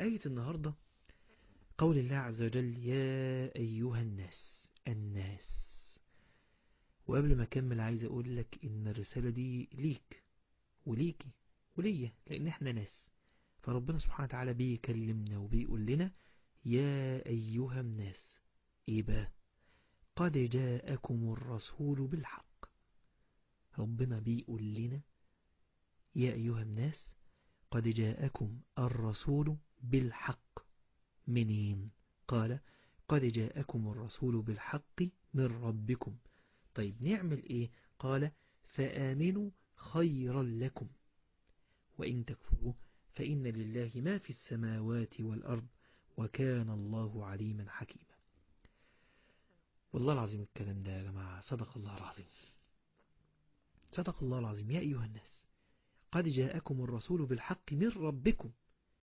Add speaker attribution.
Speaker 1: آية النهاردة قول الله عز وجل يا أيها الناس الناس وقبل ما أكمل عايز أقول لك إن الرسالة دي ليك وليكي وليا لأن إحنا ناس فربنا سبحانه وتعالى بيكلمنا وبيقول لنا يا أيها الناس إيه بقى قد جاءكم الرسول بالحق ربنا بيقول لنا يا أيها الناس قد جاءكم الرسول بالحق منين قال قد جاءكم الرسول بالحق من ربكم طيب نعمل ايه قال فآمنوا خيرا لكم وإن تكفروا فإن لله ما في السماوات والأرض وكان الله عليما حكيما والله العظيم الكلام ده يا جماعة صدق الله العظيم صدق الله العظيم يا أيها الناس قد جاءكم الرسول بالحق من ربكم